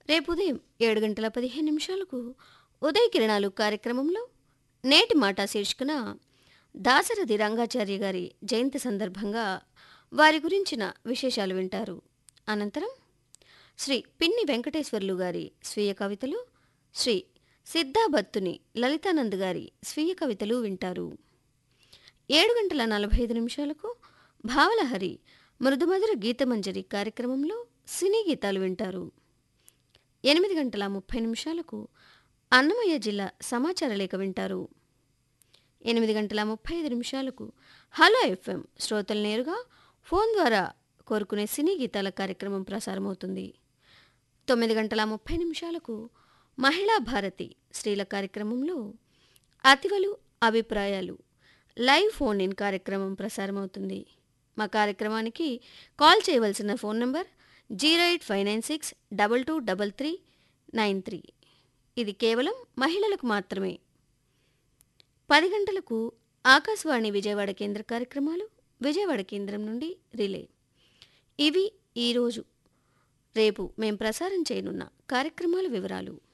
రేపు ఉదయం ఏడు గంటల పదిహేను నిమిషాలకు ఉదయ కిరణాలు కార్యక్రమంలో నేటి మాట శీర్షికన దాశరథి రంగాచార్య గారి జయంతి సందర్భంగా వారి గురించిన విశేషాలు వింటారు అనంతరం శ్రీ పిన్ని వెంకటేశ్వర్లు గారి స్వీయ కవితలు శ్రీ సిద్ధాబత్తుని లలితానంద్ గారి స్వీయ కవితలు వింటారు ఏడు గంటల నలభై ఐదు నిమిషాలకు భావలహరి మృదుమధుర గీతమంజరి కార్యక్రమంలో సినీ గీతాలు వింటారు ఎనిమిది గంటల ముప్పై నిమిషాలకు అన్నమయ్య జిల్లా సమాచార లేఖ వింటారు ఎనిమిది గంటల ముప్పై ఐదు నిమిషాలకు హలో ఎఫ్ఎం శ్రోతలు నేరుగా ఫోన్ ద్వారా కోరుకునే సినీ గీతాల కార్యక్రమం ప్రసారమవుతుంది తొమ్మిది గంటల ముప్పై నిమిషాలకు మహిళా భారతి స్త్రీల కార్యక్రమంలో అతివలు అభిప్రాయాలు లైవ్ ఫోన్ ఇన్ కార్యక్రమం ప్రసారమవుతుంది మా కార్యక్రమానికి కాల్ చేయవలసిన phone number zero eight five nine six double two double three nine three ఇది కేవలం మహిళలకు మాత్రమే పది గంటలకు ఆకాశవాణి విజయవాడ కేంద్ర కార్యక్రమాలు విజయవాడ కేంద్రం నుండి రిలే ఇవి ఈరోజు రేపు మేం ప్రసారం చేయనున్న కార్యక్రమాల వివరాలు